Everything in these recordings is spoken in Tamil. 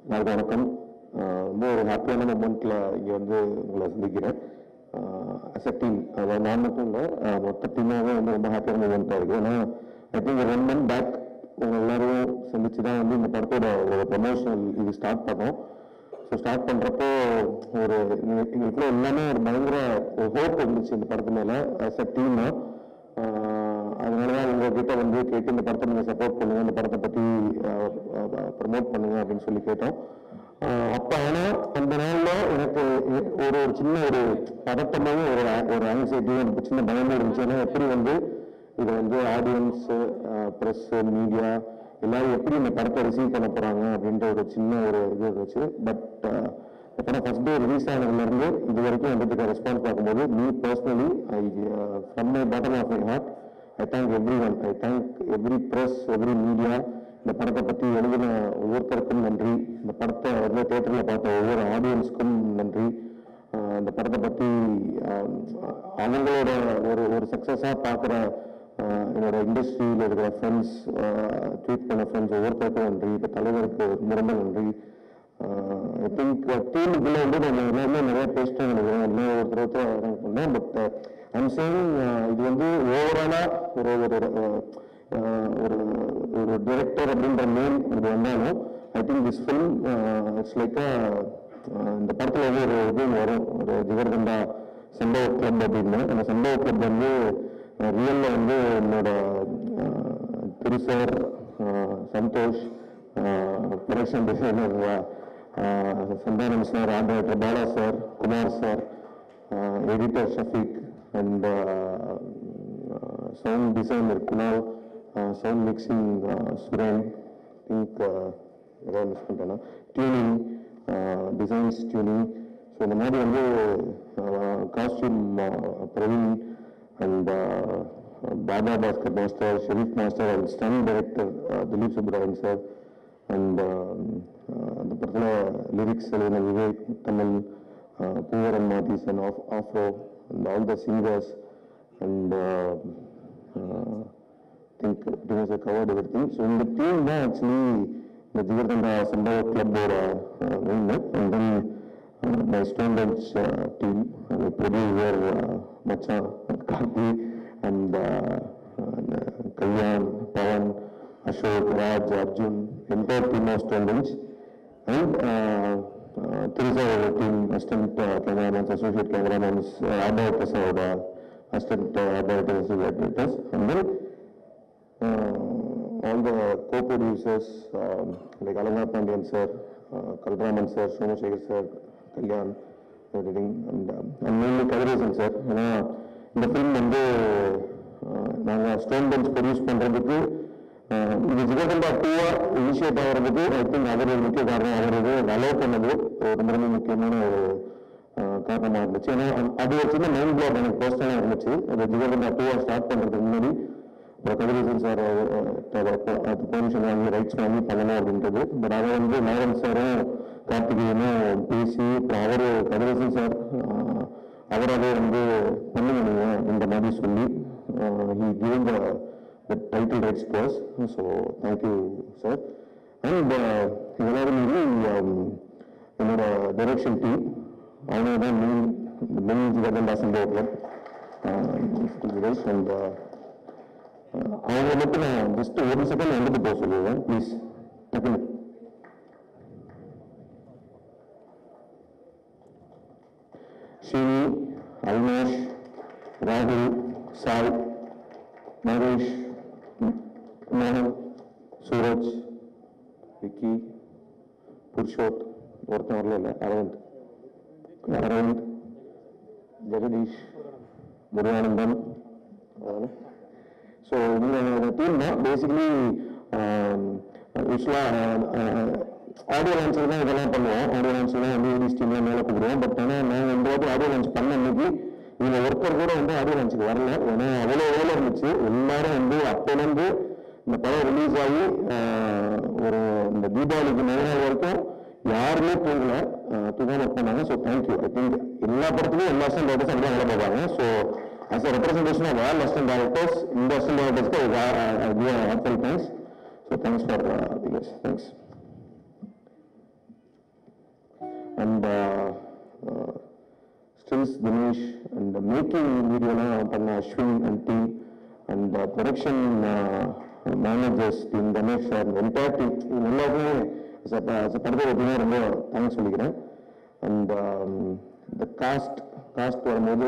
எல்லாருக்கும் வணக்கம் ஆஹ் ரொம்ப ஒரு ஹாப்பியான மூமெண்ட்டில் இங்கே வந்து உங்களை சந்திக்கிறேன் அஸ் அ டீம் அதாவது நான் மட்டும் இல்லை மொத்த டீமாகவே வந்து ரொம்ப ஹாப்பியான மூமெண்ட்டாக இருக்குது ஏன்னா ஐ திங்க் ஒரு ஒன் மந்த் பேக் உங்கள் எல்லாரையும் சந்திச்சு தான் வந்து இந்த படத்தோட ஒரு ப்ரமோஷனல் இது ஸ்டார்ட் பண்ணோம் ஸோ ஸ்டார்ட் பண்ணுறப்போ ஒரு எங்க- எங்களுக்குள்ள எல்லாமே ஒரு பயங்கர ஒரு ஹோப் இருந்துச்சு இந்த படத்து மேலே அஸ் அ டீமாக அதனால தான் உங்ககிட்ட வந்து கேட்டு இந்த படத்தை நீங்கள் சப்போர்ட் பண்ணுங்க இந்த படத்தை பற்றி ப்ரமோட் பண்ணுங்க அப்படின்னு சொல்லி கேட்டோம் ஆஹ் அப்ப ஆனால் அந்த நாளில் எனக்கு எ- ஒரு ஒரு சின்ன ஒரு பதட்டமும் ஒரு a- ஒரு ஆங்ஸைட்டியும் எனக்கு சின்ன பயமும் இருந்துச்சு ஏன்னா எப்படி வந்து இது வந்து ஆடியன்ஸ் ப்ரெஸ் மீடியா எல்லாரும் எப்படி இந்த படத்தை ரிசீவ் பண்ண போறாங்க அப்படின்ற ஒரு சின்ன ஒரு இது இருந்துச்சு பட் படம் ஃபர்ஸ்ட் டே ரிலீஸ் ஆனதுலேருந்து இது வரைக்கும் வந்துட்டு ரெஸ்பான்ஸ் பார்க்கும்போது me personally I from my bottom of my heart I thank everyone I thank every press every media இந்த படத்தை பற்றி எழுதின ஒவ்வொருத்தருக்கும் நன்றி இந்த படத்தை வந்து தேட்டரில் பார்த்த ஒவ்வொரு ஆடியன்ஸ்க்கும் நன்றி ஆஹ் இந்த படத்தை பற்றி அவங்களோட ஒரு ஒரு சக்ஸஸாக பார்க்குற என்னோட இண்டஸ்ட்ரியில் இருக்கிற ஃப்ரெண்ட்ஸ் ட்வீட் பண்ண ஃப்ரெண்ட்ஸ் ஒவ்வொருத்தருக்கும் நன்றி இப்போ தலைவருக்கு ரொம்ப ரொம்ப நன்றி ஐ திங்க் டீமுக்குள்ளே வந்து நம்ம எல்லாருமே நிறைய பேசிட்டோம் நினைக்கிறேன் எல்லாம் ஒருத்தர் ஒருத்தர் அரேஞ்ச் பண்ணோம் பட் ஐம் சேயிங் இது வந்து ஓவராலாக ஒரு ஒரு அஹ், ஒரு ஒரு டைரக்டர் அப்படின்ற நேம் இது வந்தாலும் I think this film it's like இந்த படத்தில் வந்து ஒரு இது வரும் ஒரு ஜிகர்தண்டா சம்பவ கிளப் அப்படின்னு அந்த சம்பவ கிளப் வந்து ரியல்ல வந்து என்னோட அஹ், திரு சார் அஹ், Santhosh production designer Santhanam sir art director Bala sir Kumar sir editor Shafeeq and sound designer Kunal sound mixing Suren think ஏதாவது மிஸ் பண்ணிட்டேன்னா டியூனிங் டிசைன்ஸ் டியூனிங் ஸோ இந்த மாதிரி வந்து costume Praveen and Baba Bhaskar master Sherif master and stunt director Dhilip Subbarayan sir and அந்த படத்தில் லிரிக்ஸ் எழுதின Vivek Tamil Poovaran Mathees and of Afro and all the singers and think it was covered everything so இந்த டீம் தான் ஆக்சுவலி இந்த ஜிகர்தண்டா சம்பவ கிளப்போட main and then my Stone Bench team producer மச்சான் Karthi and Kalyan Pavan Ashok Raj Arjun entire team of Stone Bench and Trisha team assistant cameramans associate cameramans art பிரசாவோட assistant art assistant and then uh, all the co-producers um, like Alanga Pandian sir, uh, Kalraman sir, Somashekhar sir, Kalyan, everything, and, um, and mainly Kavirajan sir. ஏன்னா இந்த ஃபிலிம் வந்து நாங்கள் ஸ்டோன் பெஞ்ச் ப்ரொடியூஸ் பண்ணுறதுக்கு இது ஜிகர்தண்டா டூவா இனிஷியேட் ஆகிறதுக்கு ஐ திங்க் அவர் ஒரு முக்கிய காரணம் அவர் இது அலோவ் பண்ணது ரொம்ப ரொம்ப முக்கியமான ஒரு அஹ், காரணமா இருந்துச்சு ஏன்னா அது ஒரு சின்ன மைண்ட் பிளாக் எனக்கு பர்சனலாக இருந்துச்சு அது ஜிகர்தண்டா டூவா ஸ்டார்ட் பண்ணுறதுக்கு முன்னாடி அப்புறம் கதிரேசன் சார் அது பெர்மிஷன் வாங்கி ரைட்ஸ் வாங்கி பண்ணணும் அப்படின்றது பட் அதை வந்து நாராயண் சாரும் கார்த்திகேயனும் பேசி அப்புறம் அவர் கதிரேசன் சார் அவராகவே வந்து பண்ணுங்க நீங்க இந்த மாதிரி சொல்லி he given the title rights course so thank you sir and எல்லாரும் மீறி um, என்னோட டைரக்ஷன் டீம் அவங்க தான் மெயின் மெயின் ஜிகர்தண்டா சம்பவ கிளப் அண்ட் அவங்க மட்டும் நான் ஜஸ்ட் ஒரு செகண்ட் வந்துட்டு போக சொல்லுவேன் ப்ளீஸ் டக்குனு ஸ்ரீனி அவினாஷ் ராகுல் சாய் நரேஷ் மோகன் சூரஜ் விக்கி புருஷோத் ஒருத்தன் வரல இல்லை அரவிந்த் அரவிந்த் ஜெகதீஷ் முருகானந்தன் அவ்வளோ ஸோ இந்த டீம் தான் பேசிக்கலி யூஸ்வலாக ஆடியோ லான்ச்சில் தான் இதெல்லாம் பண்ணுவோம் ஆடியோ லான்ச்சில் தான் வந்து இங்கிலீஷ் டீம்லாம் மேலே கூப்பிடுவோம் பட் ஆனால் நாங்கள் இந்த வாட்டி ஆடியோ லான்ச் பண்ண அன்னைக்கு இதில் ஒருத்தர் கூட வந்து ஆடியோ லான்ச்சுக்கு வரல ஏன்னா அவ்வளோ வேலை இருந்துச்சு எல்லாரும் வந்து அப்போலேருந்து இந்த படம் ரிலீஸ் ஆகி ஆஹ், ஒரு இந்த தீபாவளிக்கு மறுநாள் வரைக்கும் யாருமே தூங்கல ஆஹ், தூங்காம போனாங்க ஸோ தேங்க்யூ ஐ திங்க் எல்லா படத்துலையும் எல்லா அசிஸ்டன்ட் டேரக்டர்ஸ் அப்படி வேலை பார்ப்பாங்க so as a representation of all assistant directors இந்த அசிஸ்டன்ட் டேரக்டர்ஸ்க்கு heartful thanks so thanks for this thanks and stills Dinesh and making வீடியோலாம் பண்ண Ashwin and team and production managers team Ganesh sir entire team இவங்க எல்லாருமே படத்தை பார்த்தீங்கன்னா ரொம்ப தேங்க்ஸ் சொல்லிக்கிறேன் அண்ட் இந்த காஸ்ட் காஸ்ட் வரும்போது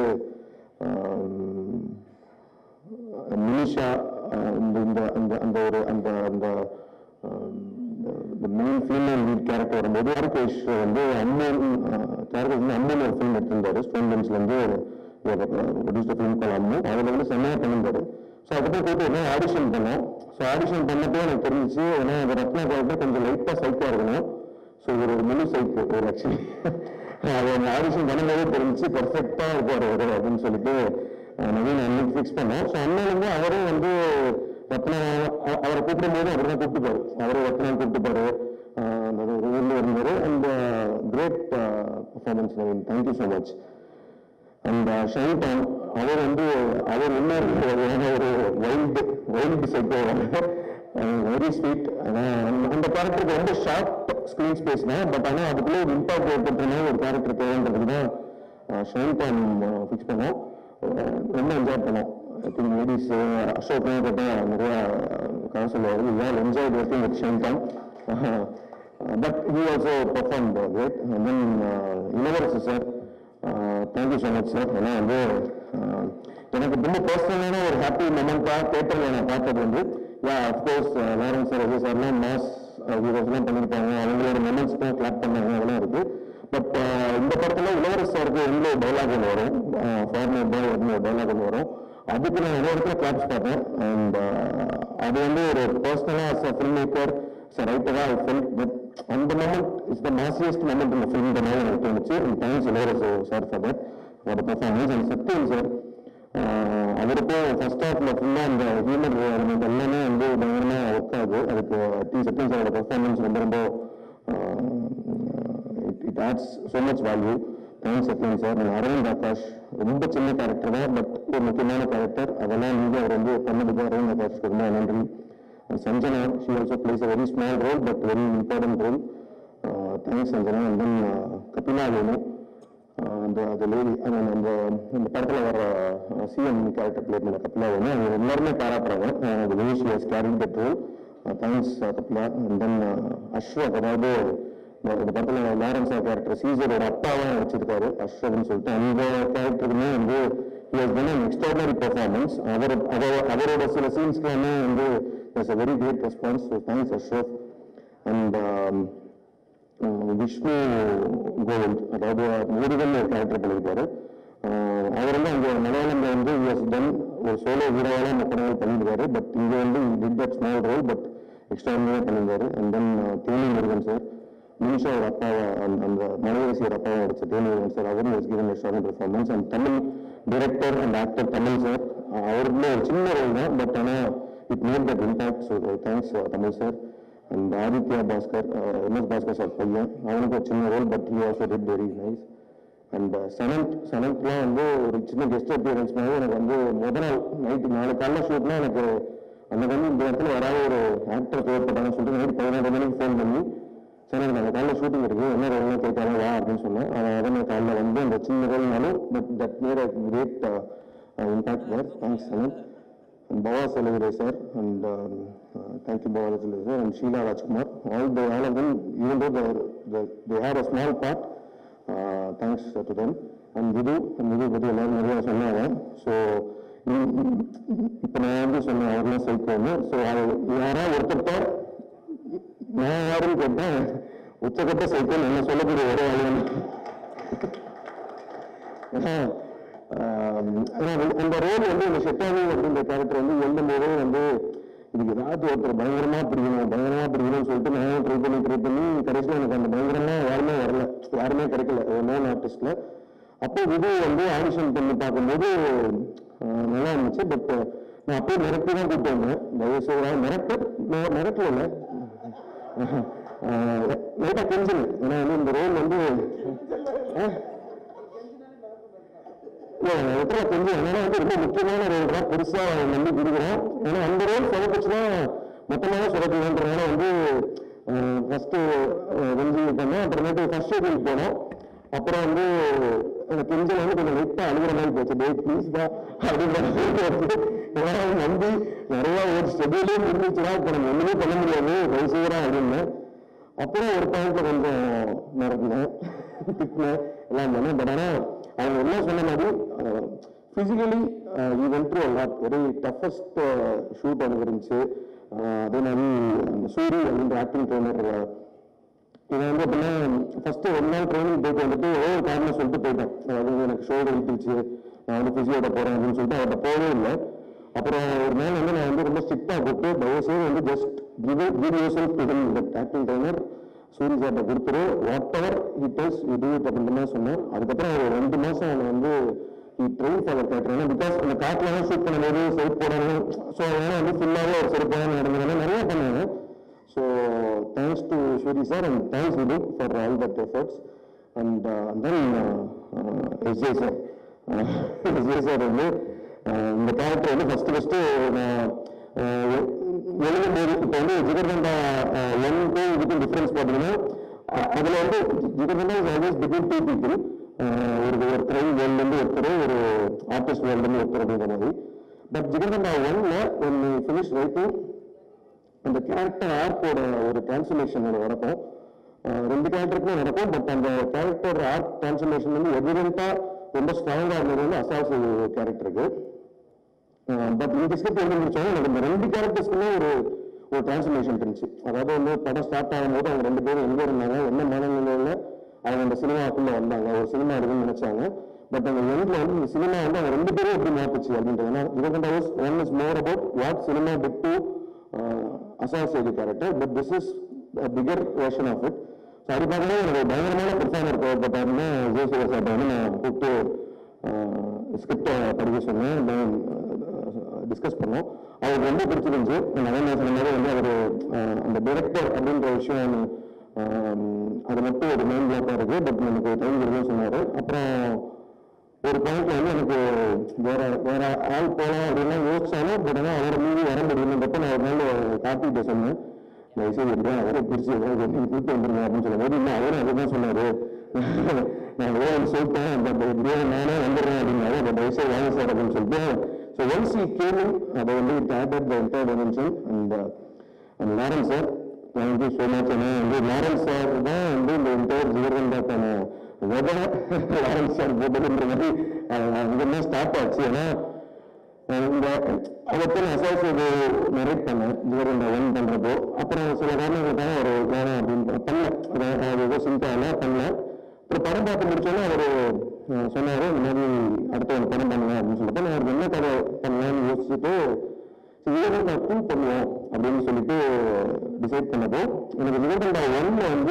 மினிஷா இந்த இந்த அந்த அந்த ஒரு அந்த அந்த இந்த மெயின் ஃபீமேல் லீட் கேரக்டர் வரும்போது ஆர்கேஷ் வந்து அம்மன் கேரக்டர் வந்து அம்மன் ஒரு ஃபிலிம் எடுத்திருந்தாரு ஸ்டோன் பென்ஸ்லேருந்து ப்ரொடியூஸ் ஃபிலிம் கால் அம்மு அதில் வந்து செம்மையாக பண்ணியிருந்தாரு ஸோ அதுக்கு போயிட்டு என்ன ஆடிஷன் பண்ணோம் ஸோ ஆடிஷன் பண்ணப்போ எனக்கு தெரிஞ்சிச்சு ஏன்னா அந்த ரத்னா கேரக்டர் கொஞ்சம் லைட்டாக சைக்காக இருக்கணும் ஸோ ஒரு ஒரு முழு சைக்கு ஒரு ஆக்சுவலி அது அந்த ஆடிஷன் பண்ணும்போதே தெரிஞ்சு பர்ஃபெக்டாக இருப்பார் அவர் அப்படின்னு சொல்லிட்டு அஹ், நவீன் அன்னைக்கு ஃபிக்ஸ் பண்ணோம் ஸோ அண்ணனுக்கு அவரும் வந்து ரத்னா அ- அவரை கூப்பிடும்போது அவர் தான் கூப்பிட்டுப்பாரு அவரும் ரத்னா கூப்பிட்டுப்பாரு அஹ், அந்த ஒரு ஊரில் இருந்தார் and great performance Naveen thank you so much and Shine Tom அவர் வந்து அவர் என்ன இருக்கு ஒரு wild wild psycho very sweet அந்த கேரக்டருக்கு ரொம்ப ஷார்ட் ஸ்க்ரீன் ஸ்பேஸ் தான் பட் ஆனால் அதுக்குள்ளே ஒரு இம்பாக்ட் ஏற்படுத்துற மாதிரி ஒரு கேரக்டர் தேவைன்றதுக்கு தான் ஷைன் டான் ஃபிக்ஸ் பண்ணோம் அஹ் ரொம்ப என்ஜாய் பண்ணோம் ஐ திங்க் லேடிஸ் அசோக்லாம் கேட்டால் நிறையா கதை சொல்லுவார் we all enjoy working with Shine Tom but he also perform great and then Ilavarasu sir thank you so much sir ஏன்னா வந்து uh, எனக்கு ரொம்ப பர்சனலான ஒரு ஹாப்பி மொமெண்ட்டாக தேட்டரில் நான் பார்த்தது வந்து yeah of course Lawrence sir Vijay சார்லாம் மாஸ் ஹீரோஸ்லாம் பண்ணியிருப்பாங்க அவங்களோட மொமெண்ட்ஸ்க்கும் கிளாப் பண்ணாங்க அதெல்லாம் இருக்கு பட் இந்த படத்தில் இளவரசு சாருக்கு எவ்வளோ டைலாக் ஒன்று வரும் ஃபார்மர் பாய் அப்படின்னு ஒரு டைலாக் ஒன்று வரும் அதுக்கு நான் நிறைய இடத்துல கிளாப்ஸ் பார்த்தேன் அண்ட் அது வந்து ஒரு பர்சனலாக as a film maker sir ரைட்டராக ஐ ஃபெல்ட் பட் அந்த moment is the massiest moment இந்த ஃபிலிம் தான் எனக்கு தோணுச்சு and thanks Ilavarasu sir for that ஒரு பர்ஃபார்மன்ஸ் அண்ட் சத்யன் சார் அவருக்கும் ஃபர்ஸ்ட் ஹாஃப்ல ஃபுல்லாக அந்த ஹியூமர் எலிமெண்ட் எல்லாமே வந்து பயங்கரமாக ஒர்க் ஆகுது அதுக்கு டி சத்யன் சாரோட பர்ஃபார்மன்ஸ் ரொம்ப ரொம்ப it adds so much value thanks Sathyan sir நான் அரவிந்த் ஆகாஷ் ரொம்ப சின்ன கேரக்டர் தான் பட் ஒரு முக்கியமான கேரக்டர் அதெல்லாம் நீங்கள் அவர் வந்து பண்ணதுக்கு அரவிந்த் ஆகாஷ்க்கு ரொம்ப நன்றி And Sanjana, she also plays a very small role but very important role. Uh, thanks Sanjana. And then uh, Kapila Venu, uh, அந்த அந்த லேடி அந்த அந்த இந்த படத்தில் வர சிஎம் கேரக்டர் பிளே பண்ண கபிலா வேணும் அவங்க எல்லாருமே பாராட்டுறாங்க அந்த way she has caring that role thanks Kapila and then Ashwath அதாவது இந்த இந்த படத்தில் லாரன்ஸ் கேரக்டர் சீசரோட அப்பாவை வச்சிருக்காரு அஸ்வத்னு சொல்லிட்டு அந்த கேரக்டருக்குமே வந்து he has done an extraordinary performance அவர் அவர் அவரோட சில சீன்ஸ்க்குலாமே வந்து there's a very great response so thanks Ashwath and Vishnu Govind அதாவது முருகன் ஒரு கேரக்டர் பண்ணியிருக்காரு அஹ் அவர் வந்து அங்கே மலையாளம்ல வந்து யூஎஸ் டன் ஒரு சோலோ ஹீரோவாக அந்த படங்கள் பண்ணியிருக்காரு பட் இங்கே வந்து did that small role but எக்ஸ்ட்ராடினரியாக பண்ணியிருக்காரு and then Theni Murugan sir மினிஷா ஒரு அப்பாவை அந்த அந்த மலைவாசி ஒரு அப்பாவை நடிச்ச தேனி முருகன் சார் அவரும் was given a strong performance and Tamil director and actor Tamil sir அவருக்குமே ஒரு சின்ன ரோல் தான் பட் ஆனால் it made that impact so thanks Tamil sir and Aditya Bhaskar MS Bhaskar sir பையன் அவனுக்கு ஒரு சின்ன role but he also did very nice and Sananth சனந்த்லாம் வந்து ஒரு சின்ன கெஸ்ட் அப்பியரன்ஸ் மாதிரி எனக்கு வந்து முத நாள் நைட்டு நாலு காலைல ஷூட்னா எனக்கு அன்னைக்கு வந்து இந்த இடத்துல யாராவது ஒரு ஆக்டர் தேவைப்பட்டாங்கன்னு சொல்லிட்டு நைட் பதினொன்று மணிக்கு ஃபோன் பண்ணி சரி எனக்கு அந்த காலைல ஷூட்டிங் இருக்கு என்ன ரோல்லாம் கேட்காலும் வா அப்படின்னு சொன்னேன் அவன் உடனே காலைல வந்து அந்த சின்ன ரோல்னாலும் but that made a great impact where thanks Sananth and Baba Salivare sir, and um, uh, thank you Baba Salivare sir, and Sheila Rajkumar. All the all of them, even though they they, they had a small part, uh, thanks to them. And Vidu, and Vidu பற்றி எல்லாரும் நிறையா சொன்னாங்க ஸோ இப்போ நான் வந்து சொன்னேன் அவர்லாம் சைக்கோன்னு ஸோ அது யாராவது ஒருத்தர்கிட்ட நான் யாருன்னு கேட்டேன் உச்சக்கட்ட சைக்கோன்னு என்ன சொல்லக்கூடிய ஒரே ஆளு ஏன்னா, ஆம், ஆனா அந்த- அந்த ரோல் வந்து இந்த செட்டாவி அப்படின்ற கேரக்டர் வந்து எழுதும் போதே வந்து இதுக்கு ஏதாச்சும் ஒருத்தர் பயங்கரமா பிடிக்கணும் பயங்கரமா பிடிக்கணும்னு சொல்லிட்டு நானும் ட்ரை பண்ணி ட்ரை பண்ணி கடைசியில் எனக்கு அந்த பயங்கரமா யாருமே வரல யாருமே கிடைக்கல நோன் ஆர்டிஸ்ட்ல அப்போ இது வந்து ஆடிஷன் பண்ணி பார்க்கும்போது ஆஹ், நல்லா இருந்துச்சு பட் நான் அப்படியே மிரட்டி தான் கூப்பிட்டு வந்தேன் தயவு செய்து மிரட்டு மி- மிரட்டல இல்லை லைட்டாக கெஞ்சல் ஏன்னா வந்து இந்த ரோல் வந்து ஆ? எத்தனை கொஞ்சம் என்னன்னா வந்து ரொம்ப முக்கியமான ரோல் தான் பெருசா நம்பி கொடுக்குறோம் ஏன்னா அந்த ரோல் சொதப்பிச்சுன்னா மொத்தமாக சொதப்பிடுன்றதுனால வந்து ஃபஸ்ட்டு வெஞ்சி பண்ணோம் அப்புறமேட்டு ஃபர்ஸ்ட் ஷெட்யூல் போனோம் அப்புறம் வந்து அந்த கெஞ்சல் வந்து கொஞ்சம் லைட்டாக அழுகிற மாதிரி போச்சு டே ப்ளீஸ் தான் அப்படின்ற மாதிரி போச்சு. ஏன்னா நம்பி நிறையா ஒரு ஷெட்யூலே முடிஞ்சிச்சுன்னா இப்போ நம்ம ஒன்றுமே பண்ண முடியாது வயசுகிறா அப்படின்னு அப்புறம் ஒரு பாயிண்ட்ல கொஞ்சம் மறந்தேன் திட்டினேன் எல்லாம் பண்ணேன் பட் ஆனால் அவங்க என்ன சொன்ன மாதிரி physically he went through lot very toughest shoot எனக்கு இருந்துச்சு அஹ் அதே மாதிரி அந்த சூரி அப்படின்ற ஆக்டிங் ட்ரைனர் இவன் வந்து எப்படின்னா ஃபர்ஸ்ட் ஒரு நாள் ட்ரைனிங் போயிட்டு வந்துட்டு ஏதோ ஒரு காரணம் சொல்லிட்டு போயிட்டேன் அதாவது எனக்கு ஷோல்டர் இழுத்துச்சு நான் வந்து ஃபிசியோட போறேன் அப்படின்னு சொல்லிட்டு அவர்கிட்ட போகவே இல்லை அப்புறம் ஒரு நாள் வந்து நான் வந்து ரொம்ப ஸ்ட்ரிக்டாக கூப்பிட்டு தயவுசெய்து வந்து just give give yourself to him that acting trainer Suri சார்ட்ட கொடுத்துரு whatever he tells you do it அப்படின்ற மாதிரி சொன்னேன் அதுக்கப்புறம் ஒரு ரெண்டு மாதம் அவனை வந்து ஹி ட்ரெயின் ஃபார் கேட்டேன் பிகாஸ் அந்த காட்டில் ஷூட் பண்ணும்போது செருப்பு போடணும் ஸோ அதனால வந்து ஃபுல்லாகவே ஒரு செருப்பு நடந்ததுனால நிறைய பண்ணுவாங்க So thanks to Shuri sir and thanks Vidhu for all that efforts. And, uh, and then uh, uh, SJ sir. Uh, SJ sir வந்து uh, இந்த கேரக்டர் வந்து ஃபர்ஸ்ட் ஃபர்ஸ்ட் நான் uh, எழுதும்போது இப்போ வந்து ஜிகர்தண்டா ஒன்க்கு இதுக்கும் டிஃப்ரென்ஸ் பார்த்தீங்கன்னா அ- அதுல வந்து Jigarthanda is always between two people ஒரு ஒரு கிரைம் வேர்ல்ட்லேருந்து ஒருத்தர் ஒரு ஆர்டிஸ்ட் வேர்ல்ட்லேருந்து ஒருத்தர் அப்படிங்கிற மாதிரி பட் ஜிகர்தண்டா ஒன்ல ஒன் ஃபினிஷ் ரைட்டிங் அந்த கேரக்டர் ஆர்க்கோட ஒரு டிரான்ஸ்ஃபர்மேஷன் ஒரு நடக்கும் அஹ் ரெண்டு கேரக்டருக்குமே நடக்கும் பட் அந்த கேரக்டர் ஆர்க் டிரான்ஸ்ஃபர்மேஷன் வந்து எவிடென்ட்டா ரொம்ப ஸ்ட்ராங்காக இருந்தது வந்து அசாஸ் கேரக்டருக்கு பட் இந்த ஸ்கிரிப்ட் வந்து முடிச்சோம் எனக்கு இந்த ரெண்டு கேரக்டர்ஸ்க்குமே ஒரு ஒரு டிரான்ஸ்ஃபர்மேஷன் இருந்துச்சு அதாவது வந்து படம் ஸ்டார்ட் ஆகும்போது அவங்க ரெண்டு பேரும் எங்க இருந்தாங்க என்ன மனநிலையில அவங்க அந்த சினிமாக்குள்ள வந்தாங்க ஒரு சினிமா இருக்குன்னு நினைச்சாங்க பட் அந்த எண்ட்ல வந்து இந்த சினிமா வந்து அவங்க ரெண்டு பேரும் எப்படி மாத்துச்சு அப்படின்றது ஏன்னா இவங்க one is more about what cinema did to associate character but this is bigger version of it so அது பார்க்கும்போது எனக்கு பயங்கரமான பெர்ஃபார்மர் தேவைப்பட்டாருன்னு ஜெயசூரிய சார்ட்ட வந்து நான் கூப்பிட்டு ஸ்கிரிப்டை படிக்க சொன்னேன் டிஸ்கஸ் பண்ணோம் அவருக்கு ரொம்ப பிடிச்சிருந்துச்சு நான் அதே மாதிரி சொன்ன மாதிரி வந்து அவர் அந்த டைரக்டர் அப்படின்ற விஷயம் ஆஹ், அது மட்டும் ஒரு மைண்ட் பிளாக்காக இருக்கு பட் எனக்கு டைம் இருக்குன்னு சொன்னார் அப்புறம் ஒரு பாயிண்ட்ல வந்து எனக்கு வேற வேற ஆள் போகலாம் அப்படின்லாம் யோசிச்சாலும் பட் ஆனால் அவரை மீறி வர முடியும்ன்றப்ப நான் ஒரு நாள் கார்த்திகிட்ட சொன்னேன் தயவுசெய்து எப்படியா அவரை பிரிச்சு ஏதாவது ஒரு கூப்பிட்டு வந்துருங்க அப்படின்னு சொல்லும்போது இன்னும் அவரும் அதுதான் சொன்னாரு நான் ஏதோ ஒன்று சொல்லிட்டேன் பட் எப்படியோ நானே வந்துடுறேன் அப்படின்னாரு பட் தயவுசெய்து வாங்க சார் அப்படின்னு சொல்லிட்டு ஸோ ஒன்ஸ் இ கேமிங் அதை வந்து it added the entire dimension and and Lawrence sir thank you so much ஏன்னா வந்து லாரன்ஸ் சார் தான் வந்து இந்த என்டையர் ஜிகர்வந்தாக்கான விதை லாரன்ஸ் சார் போட்டதுன்ற மாதிரி அங்கே ஸ்டார்ட் ஆச்சு ஏன்னா அஹ் இந்த அவருக்கு நான் அசாஸ் இது நரேட் பண்ணேன் ஜிகர்வந்தா ஒன் பண்ணுறப்போ அப்புறம் சில காரணங்களுக்காக ஒரு வேணாம் அப்படின்னு பண்ணேன் அது- அது ஏதோ சிம்பிளாக பண்ணேன் அப்புறம் படம் பார்த்து முடிச்சோன்னே அவர் சொன்னார் இந்த மாதிரி அடுத்த ஒரு படம் பண்ணுவேன் அப்படின்னு சொல்லிட்டு நான் அவருக்கு என்ன கதை பண்ணலாம்னு யோசிச்சுட்டு விவேகண்டா நான் டூ பண்ணுவோம் அப்படின்னு சொல்லிட்டு டிசைட் பண்ணப்போ எனக்கு விவேகண்டா ஒன்ல வந்து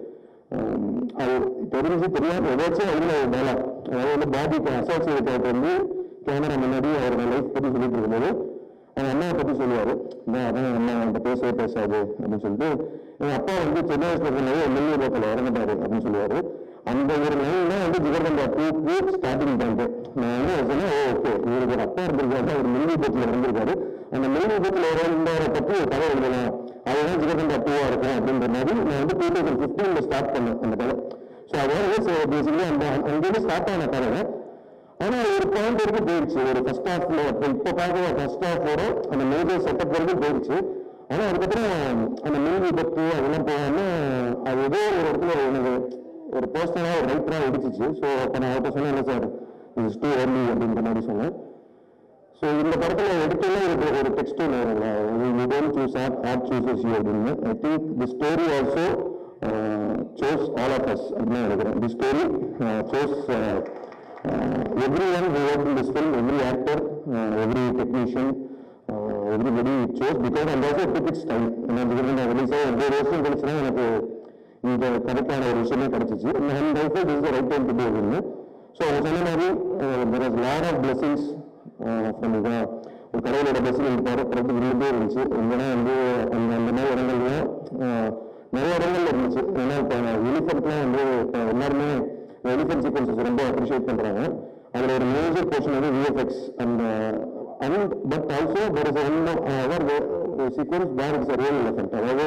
ஹம், அது தெரிஞ்சு தெரியாம ஏதாச்சும் அதுல ஒரு டயலாக் அதாவது வந்து பாபி அசோசியேட் வந்து கேமரா முன்னாடி அவர் லைஃப் பத்தி சொல்லிட்டு இருக்கும்போது அவங்க அம்மாவை பத்தி சொல்லுவாரு இந்த அதான் அம்மா என்கிட்ட பேசவே பேசாது அப்படின்னு சொல்லிட்டு எங்க அப்பா வந்து சின்ன வயசுல இருக்கும்போது மில்லி ரோட்டில் இறந்துட்டாரு அப்படின்னு சொல்லுவாரு அந்த ஒரு லைன் தான் வந்து ஜிகர்தண்டா டூக்கு ஸ்டார்டிங் பாயிண்ட் நான் வந்து சொன்னேன் ஓகே இவருக்கு ஒரு அப்பா இருந்திருக்காரு அவர் மில்லி போட்டில் இருந்திருக்காரு அந்த மில்லி போட்டில் இருந்தவரை பற்றி ஒரு கதை எழுதலாம் அதுதான் ஜிகர்தண்டா டூவா இருக்கும் அப்படின்ற மாதிரி நான் வந்து டூ தௌசண்ட் ஃபிஃப்டீன்ல ஸ்டார்ட் பண்ணேன் அந்த கதை ஸோ அதோட பேசிக்கலி அந்த அங்கேருந்து ஸ்டார்ட் ஆன கதை ஆனா ஒரு பாயிண்ட் வரைக்கும் போயிடுச்சு ஒரு ஃபர்ஸ்ட் ஹாஃப்ல இப்போ இப்போ பார்க்குற ஃபர்ஸ்ட் ஹாஃபோட அந்த மேஜர் செட்டப் வரைக்கும் போயிடுச்சு ஆனா அதுக்கப்புறம் அந்த மின் விபத்து அதெல்லாம் போகாம அது ஏதோ ஒரு இடத்துல எனக்கு ஒரு பர்சனலா ஒரு ரைட்டரா இடிச்சிச்சு ஸோ அப்போ நான் அவர்கிட்ட சொன்னேன் இல்லை சார் இது டூ ஏர்லி அப்படின்ற மாதிரி சொன்னேன் ஸோ இந்த படத்துல எடுத்தோன்னே ஒரு ஒரு text you don't choose art art chooses you அப்படின்னு I think the story also chose all of us அப்படின்னு நினைக்கிறேன் the story chose everyone who worked in this film, every actor, uh, every technician, uh, everybody chose because and also took its time. ஏன்னா இதுக்கு நான் ரிலீஸ் ஆகி ஒன்பது வருஷம் கழிச்சுனா எனக்கு இந்த கதைக்கான ஒரு விஷயமே கிடைச்சிச்சு and I feel is right time to do அப்படின்னு ஸோ அவங்க சொன்ன மாதிரி there is lot of blessings from ஒரு கடவுளோட பிளெஸிங் எனக்கு போகிற படத்துக்கு இருந்துகிட்டே இருந்துச்சு எங்கன்னா வந்து அந்த அந்த மாதிரி இடங்கள்லையும் uh, நிறைய இடங்கள்ல இருந்துச்சு ஏன்னா இப்போ யூனிஃபார்ம்லாம் வந்து இப்போ எல்லாருமே எலிஃபென்ட் சீக்வன்சஸ் ரொம்ப அப்ரிஷியேட் பண்றாங்க அதுல ஒரு மேஜர் போர்ஷன் வந்து VFX and and but also there is one other sequence where it's real elephant அதாவது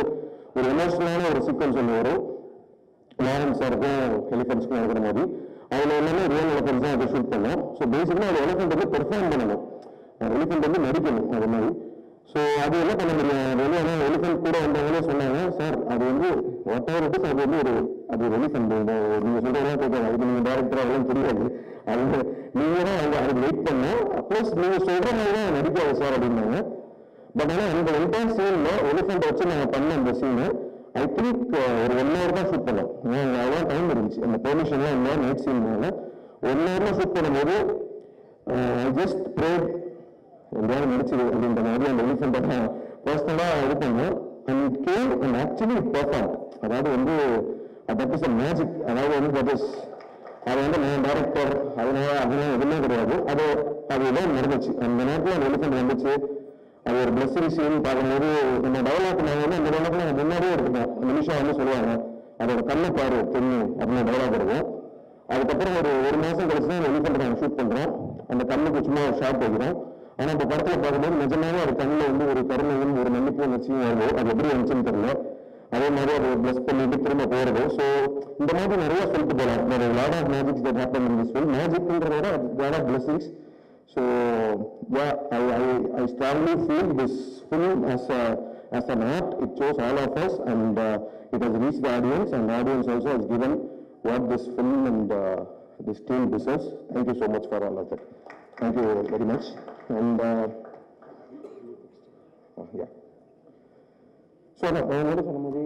ஒரு எமோஷனலான ஒரு சீக்வன்ஸ் ஒன்று வரும் லாரன்ஸ் சாருக்கும் எலிஃபென்ட்ஸ்க்கும் நடக்கிற மாதிரி அதில் எல்லாமே ரியல் எலிஃபென்ட்ஸ் தான் அதை ஷூட் பண்ணோம் ஸோ பேசிக்கலாக அது எலிஃபென்ட் வந்து பெர்ஃபார்ம் பண்ணணும் எலிஃபென்ட் வந்து நடிக்கணும் அது மாதிரி ஸோ அது என்ன பண்ண முடியும் வெளியே எலிஃபென்ட் கூட வந்தவங்களே சொன்னாங்க சார் அது வந்து வாட் எவர் இட் அது வந்து ஒரு அது ஒரு எலிஃபென்ட் நீங்கள் சொல்கிறதெல்லாம் கேட்காது அதுக்கு நீங்கள் டேரக்டர் அதெல்லாம் தெரியாது அது நீங்கள் தான் அவங்க அதுக்கு வெயிட் பண்ணோம் ப்ளஸ் நீங்கள் சொல்கிற மாதிரி தான் நடிக்காது சார் அப்படின்னாங்க பட் ஆனால் அந்த என்டையர் சீனில் எலிஃபென்ட் வச்சு நாங்கள் பண்ண அந்த சீனு ஐ திங்க் ஒரு ஒன் ஹவர் தான் ஷூட் பண்ணோம் ஏன்னா அவ்வளோ டைம் இருந்துச்சு அந்த பெர்மிஷன்லாம் இல்லை நைட் சீன்னால ஒன் ஹவர்ல ஷூட் பண்ணும்போது ஐ ஜஸ்ட் ப்ரேட் எங்கேயாவது நடிச்சது அப்படின்ற மாதிரி அந்த எலிஃபெண்ட்டை நான் பர்சனலாக இது பண்ணேன் and came and actually perform அதாவது வந்து தட் இஸ் அ மேஜிக் அதாவது வந்து தட் இஸ் அது வந்து நான் டேரக்டர் அதனால அதெல்லாம் எதுவுமே கிடையாது அது அது ஏதோ நடந்துச்சு அந்த நேரத்தில் அந்த எலிஃபெண்ட் வந்துச்சு அது ஒரு பிளஸிங் சீன் பார்க்கும்போது நம்ம டெவலப் நாங்கள் வந்து அந்த டெவலப் நாங்கள் முன்னாடியே எடுத்துட்டோம் நிமிஷம் வந்து சொல்லுவாங்க அதோட கண்ணை பாரு தெரியும் அப்படின்னு டெவலப் இருக்கும் அதுக்கப்புறம் ஒரு ஒரு மாசம் கழிச்சு தான் எலிஃபெண்ட் நாங்கள் ஷூட் பண்றோம் அந்த கண்ணுக்கு சும்மா ஒரு ஷாட் வைக்கிறோம் ஆனா இப்ப படத்துல பார்க்கும்போது நிஜமாவே அது கண்ணில் வந்து ஒரு கருணையும் ஒரு மன்னிப்பு உணர்ச்சியும் வருது அது எப்படி வந்துச்சுன்னு தெரியல அதே மாதிரி அது பிளஸ் பண்ணிட்டு திரும்ப போறது ஸோ இந்த மாதிரி நிறைய சொல்லிட்டு போகலாம் lot of magics that happen in this film மேஜிக்ன்றத விட lot of blessings So yeah, I, I, I strongly feel this film as a, as an art, it shows all of us and uh, it has reached the audience and the audience also has given what this film and uh, this team deserves. Thank you so much for all of that. Thank you very much. And uh, oh, yeah. So நான் முன்னாடி சொன்ன மாதிரி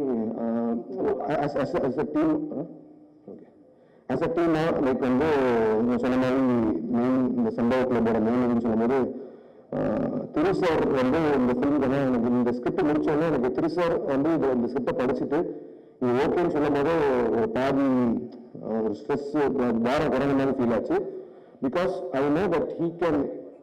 as, as, as a team, uh, okay. as a team like வந்து நீங்க சொன்ன மாதிரி மெயின் இந்த சம்பவ கிளப்போட மெயின் இதுன்னு சொல்லும்போது ஆஹ், திரு சார் வந்து இந்த ஃபிலிம் எனக்கு இந்த ஸ்கிரிப்ட் முடிச்சோடனே எனக்கு திரு சார் வந்து இது இந்த ஸ்கிரிப்டை படிச்சுட்டு இது ஓகேன்னு சொல்லும் போது ஒரு பாதி ஆஹ், ஒரு ஸ்ட்ரெஸ் பாரம் குறைஞ்ச மாதிரி ஃபீல் ஆச்சு because I know that he can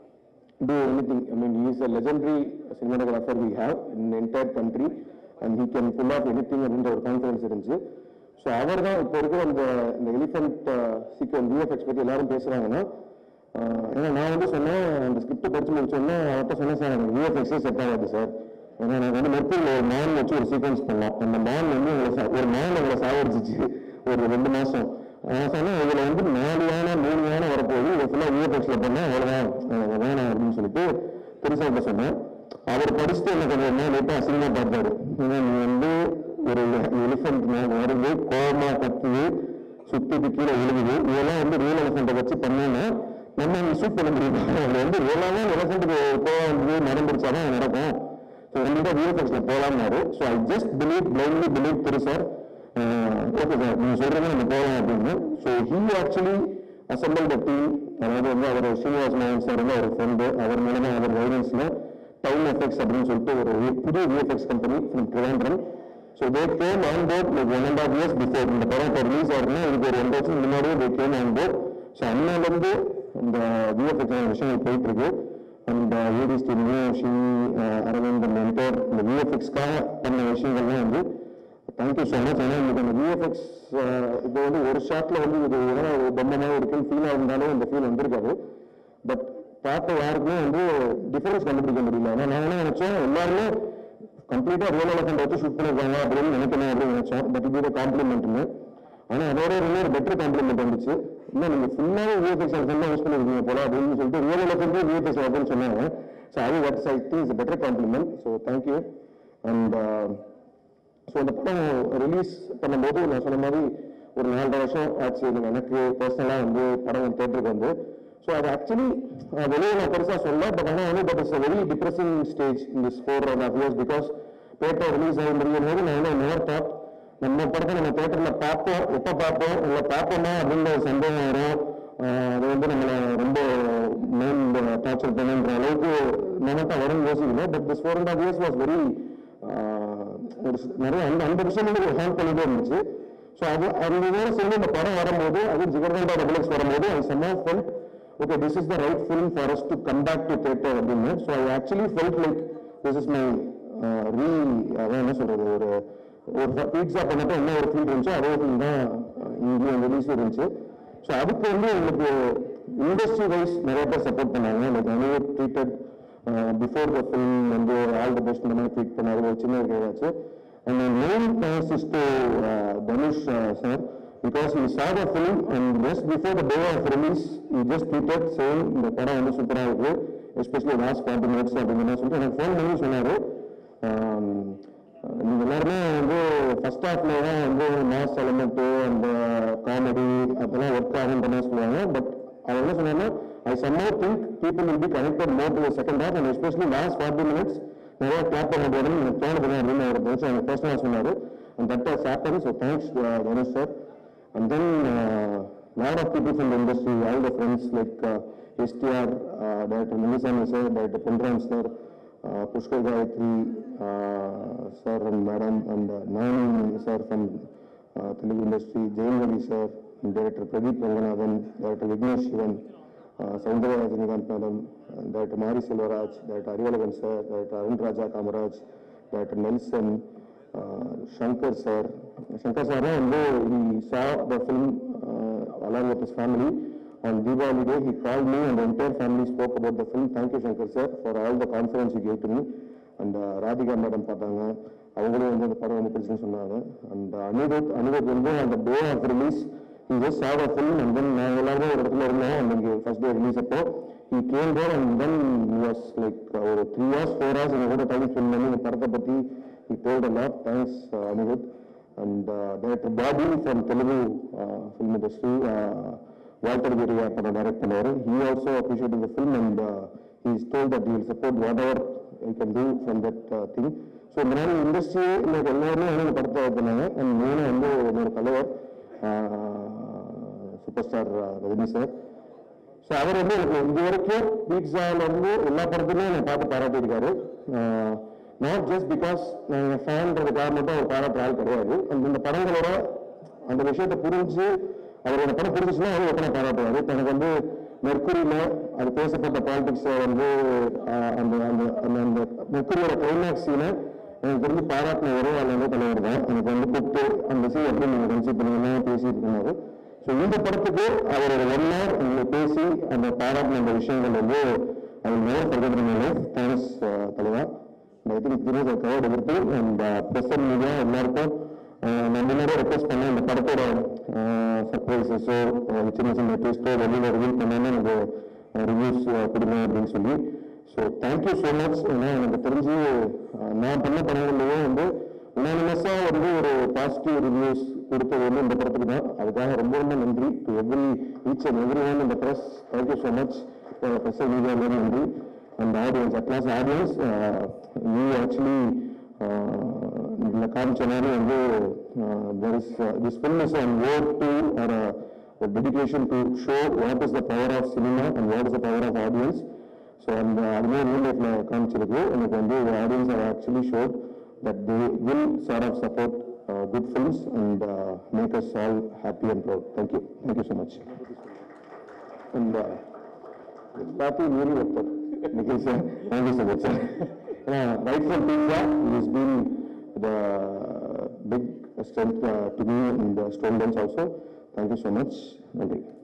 do anything. I mean, he is a legendary cinematographer we have in the entire country and he can pull off anything அப்படின்ற ஒரு கான்ஃபிடன்ஸ் இருந்துச்சு ஸோ அவர் தான் இப்போ இருக்கிற அந்த இந்த எலிஃபென்ட் சீக்வன் விஎஃப்எக்ஸ் பற்றி எல்லாரும் பேசுகிறாங்கன்னா ஏன்னா நான் வந்து சொன்னேன் அந்த ஸ்கிரிப்ட் படிச்சு முடிச்சோன்னே அவர்கிட்ட சொன்னேன் சார் எனக்கு விஎஃப்எக்ஸே செட் ஆகாது சார் ஏன்னா எனக்கு வந்து மெர்க்குரியில் ஒரு மான் வச்சு ஒரு சீக்வன்ஸ் பண்ணோம் அந்த மான் வந்து எங்களை சா- ஒரு மான் எங்களை சாவடிச்சிச்சு ஒரு ரெண்டு மாதம் நான் சொன்னேன் இதில் வந்து நாலு யானை மூணு யானை வரப்போகுது இதை ஃபுல்லாக விஎஃப்எக்ஸில் பண்ணால் அவ்வளோதான் எனக்கு வேணாம் அப்படின்னு சொல்லிட்டு பெருசாக சொன்னேன் அவர் படிச்சுட்டு எனக்கு கொஞ்சம் என்ன லேட்டாக அசிங்கமா பார்த்தாரு ஏன்னா நீ வந்து ஒரு எலிஃபென்ட் வருது கோமா கத்துது சுத்திட்டு கீழே விழுகுது இதெல்லாம் வந்து ரியல் எலிஃபெண்ட்டை வச்சு பண்ணோம்னா நம்ம இங்கே ஷூட் பண்ண முடியுமா அது வந்து எல்லாமே எலிஃபெண்ட்டுக்கு கோவம் வந்து நடந்துருச்சாதான் அது நடக்கும் ஸோ கண்டிப்பாக விஎஃப்எக்ஸில் போகலாம்னாரு so I just believe blindly believe Thiru sir okay sir நீங்கள் சொல்கிறத நம்ம போகலாம் அப்படின்னு so he actually assemble the team அதாவது வந்து அவர் ஸ்ரீனிவாஸ் மோகன் சார் வந்து அவர் ஃப்ரெண்டு அவர் மூலமாக அவர் கைடன்ஸில் டைம் எஃபெக்ட்ஸ் அப்படின்னு சொல்லிட்டு ஒரு புது VFX company from Trivandrum so they came on board like one and half years before இந்த படம் இப்போ ரிலீஸ் ஆகுதுன்னா இதுக்கு ஒரு ரெண்டு வருஷம் முன்னாடியே they came on board so அண்ணாலேருந்து இந்த விஎஃப்எக்ஸ் விஷயங்கள் போயிட்டு இருக்கு அந்த ஏடிஸ் டீம்லையும் ஷி அரவிந்த் அந்த என்டையர் இந்த விஎஃப்எக்ஸ்க்காக பண்ண விஷயங்கள்லாம் வந்து தேங்க்யூ ஸோ மச் ஏன்னா இன்னைக்கு அந்த விஎஃப்எக்ஸ் இது வந்து ஒரு ஷாட்ல வந்து இது ஏன்னா ஒரு பொம்மையாக இருக்குன்னு ஃபீலாக இருந்தாலும் இந்த ஃபீல் வந்திருக்காது பட் பார்த்த யாருக்குமே வந்து டிஃபரன்ஸ் கண்டுபிடிக்க முடியல ஏன்னா நான் என்ன நினைச்சோம் எல்லாருமே கம்ப்ளீட்டா ரியல் எலஃபெண்ட் வச்சு ஷூட் பண்ணிருக்காங்க அப்படின்னு நினைக்கணும் அப்படின்னு நினைச்சோம் பட் இது காம்ப்ளிமெண்ட்னு ஆனா அதோட இன்னொரு பெட்டர் காம்ப்ளிமெண்ட் வந்துச்சு இன்னும் நீங்க ஃபுல்லாவே விஎஃப்எக்ஸ் எலஃபெண்ட் யூஸ் பண்ணிருக்கீங்க போல அப்படின்னு சொல்லிட்டு ரியல் எலஃபெண்ட் விஎஃப்எக்ஸ் எலஃபெண்ட் சொன்னாங்க ஸோ அது that's I think is better compliment so thank you and so அந்த படம் ரிலீஸ் பண்ணும்போது நான் சொன்ன மாதிரி ஒரு நாலரை வருஷம் ஆச்சு இது எனக்கு பர்சனலாக வந்து படம் தேட்டருக்கு வந்து ஸோ அது ஆக்சுவலி வெளியே நான் பெருசாக சொல்ல பட் ஆனால் வந்து but it's very depressing stage in this four and half years because paper release ஆகி முடியும் போது நான் வந்து நேர் தாட் நம்ம படத்தை நம்ம தேட்டரில் பார்ப்போம் எப்போ பார்ப்போம் இல்லை பார்ப்போமா அப்படின்ற ஒரு சந்தேகம் வரும் ஆஹ் அது வந்து நம்மளை ரொம்ப மெயின் டார்ச்சர் பண்ணுன்ற அளவுக்கு நமக்கு வரும் யோசிக்கல but this four and half years was very ஒரு சி- நிறைய அந்த அந்த விஷயங்களுக்கு ஒரு ஹேல்ப் பண்ணிட்டே இருந்துச்சு ஸோ அது அந்த இதோட சேர்ந்து இந்த படம் வரும்போது அது ஜிகர்தண்டா டபுள்எக்ஸ் வரும்போது ஐ சம்மா felt okay this is the right film for us to come back to theatre அப்படின்னு so I actually felt like this is my ரீ அதான் என்ன சொல்றது ஒரு ஒரு பீட்சா பண்ணப்போ என்ன ஒரு ஃபீல் இருந்துச்சோ அதே ஃபீல் தான் இங்கேயும் ரிலீஸ் இருந்துச்சு ஸோ அதுக்கு வந்து எங்களுக்கு இண்டஸ்ட்ரி வைஸ் நிறைய பேர் சப்போர்ட் பண்ணாங்க லைக் அனிவ் ட்ரீட்டட் பிஃபோர் த ஃபிலிம் வந்து ஆல் த பெஸ்ட் இந்த மாதிரி ட்ரீட் பண்ணாரு ஒரு சின்ன ஏதாச்சு And my main thanks is to uh, Dhanush uh, sir, because he saw the film and just before the day of release, he just tweeted saying, இந்த படம் வந்து சூப்பராக இருக்கு எஸ்பெஷலி லாஸ்ட் ஃபார்ட்டி மினிட்ஸ் அப்படிங்கிற சொல்லிட்டு எனக்கு ஃபோன் பண்ணி சொன்னாரு ஆம், நீங்க எல்லாருமே வந்து ஃபர்ஸ்ட் ஹாஃப்ல தான் வந்து மாஸ் எலமெண்ட் அந்த காமெடி அதெல்லாம் ஒர்க் ஆகுன்ற மாதிரி சொல்லுவாங்க பட் அவர் என்ன சொன்னாங்கன்னா ஐ சம்மா think people will be connected more to second half and especially last forty minutes நிறைய கிளாப் பண்ண போதும் எனக்கு தோணுது அப்படின்னு அவர் பேசி எனக்கு பர்சனலாக சொன்னார் and that has happen so thanks Ganesh sir and then lot of people from the industry, all the friends like uh, STR, uh, Director Munisami sir, Director Pundram sir, uh, Pushkar Gayatri uh, sir and madam, and uh, Nani sir from uh, Telugu industry, Jain Ravi sir, and Director Pradeep Ranganathan, Director Vignesh Shivan, uh, Soundarya Rajinikanth madam, uh, Director Mari Selvaraj, Director Arivalagan sir, Director Arun Raja Kamaraj, Director Nelson, uh, Shankar sir. Shankar sir வந்து he saw the film uh, along with his family on Diwali day. He called me and the entire family spoke about the film. Thank you Shankar sir for all the confidence you gave to me. And uh, Radhika madam பார்த்தாங்க அவங்களும் வந்து அந்த படம் வந்து பிடிச்சுன்னு சொன்னாங்க அண்ட் அனிருத் அனிருத் வந்து அந்த day of release he just saw the film and then நாங்கள் எல்லாருமே ஒரு இடத்துல இருந்தோம் and இங்கே ஃபர்ஸ்ட் டே ரிலீஸ் அப்போ he came there and then he was like uh, ஒரு த்ரீ ஹவர்ஸ் ஃபோர் ஹவர்ஸ் எங்கள் கூட டைம் ஸ்பெண்ட் பண்ணி இந்த படத்தை பற்றி he told a lot thanks uh, அனிருத் and uh, director Bobby from Telugu uh, film industry uh, Walter Viriya படம் டைரக்ட் பண்ணாரு he also appreciated the film and uh, he's told that he will support whatever he can do from that uh, thing so இந்த மாதிரி இண்டஸ்ட்ரி இன்னைக்கு எல்லாருமே வந்து இந்த படத்தை பண்ணாங்க அண்ட் மெயினாக வந்து என்னோட தலைவர் super star Rajini sir so அவர் வந்து எனக்கு இது வரைக்கும் பீட்ஸால இருந்து எல்லா படத்துலையும் என்னை பார்த்து பாராட்டியிருக்காரு நாட் ஜஸ்ட் பிகாஸ் நான் என் ஃபேன்றதுக்காக மட்டும் அவர் பாராட்டுற ஆள் கிடையாது அந்த இந்த படங்களோட அந்த விஷயத்தை புரிஞ்சு அவரோட படம் புரிஞ்சுச்சுன்னா அவர் எத்தனை பாராட்டுவார் எனக்கு வந்து மெர்க்குரியில அது பேசப்பட்ட பாலிடிக்ஸை வந்து ஆஹ், அந்த அந்த அந்த அந்த மெர்க்குரியோட கிளைமேக்ஸ் சீனை எனக்கு தெரிஞ்சு பாராட்டின ஒரே ஆள் வந்து தலைவர் தான் எனக்கு வந்து கூப்பிட்டு அந்த சீன் எப்படி நீங்கள் கன்சிட் பண்ணுவீங்க பேசிட்டு இருந்தாரு ஸோ இந்த படத்துக்கு அவரோட ஒன் ஹவர் உங்களை பேசி அந்த பாராட்டின அந்த விஷயங்கள் வந்து அவர் நேரம் பகிர்ந்து தேங்க்ஸ் தலைவா ஐ திங்க் திரு கவர்ட் எதிர்த்து அண்ட் ப்ரெசன்ட் மீடியா எல்லாருக்கும் அஹ், நான் முன்னாடியே ரெக்வஸ்ட் பண்ணேன் இந்த படத்தோட சர்ப்ரைசஸோ சின்ன சின்ன டெஸ்ட்டோ வெளியில் ரிவீல் பண்ணாமல் எனக்கு ரிவ்யூஸ் கொடுங்க அப்படின்னு சொல்லி ஸோ தேங்க்யூ ஸோ மச் ஏன்னா எனக்கு தெரிஞ்சு அஹ், நான் பண்ண படங்கள்லேயே வந்து உனானிமஸாக வந்து ஒரு பாசிட்டிவ் ரிவ்யூஸ் கொடுத்தது வந்து இந்த படத்துக்கு தான் அதுக்காக ரொம்ப ரொம்ப நன்றி to every each and every one இந்த press thank you so much press மீடியாவிலே நன்றி அண்ட் ஆடியன்ஸ் அட்லாஸ் ஆடியன்ஸ் நீ ஆக்சுவலி இதில் காமிச்ச மாதிரி வந்து there is this film is and word to our dedication to show what is the power of cinema and what is the power of audience so அந்த அதுவே ரியல் லைஃப்ல காமிச்சிருக்கு எனக்கு வந்து audience are actually showed that they will sort of support good films and make us all happy and proud thank you thank you so much and எல்லாத்தையும் மீறி ஒருத்தர் Nikhil sir thank you so much sir ஏன்னா right from Pizza is been the big strength to me in the Stone Bench also thank you so much நன்றி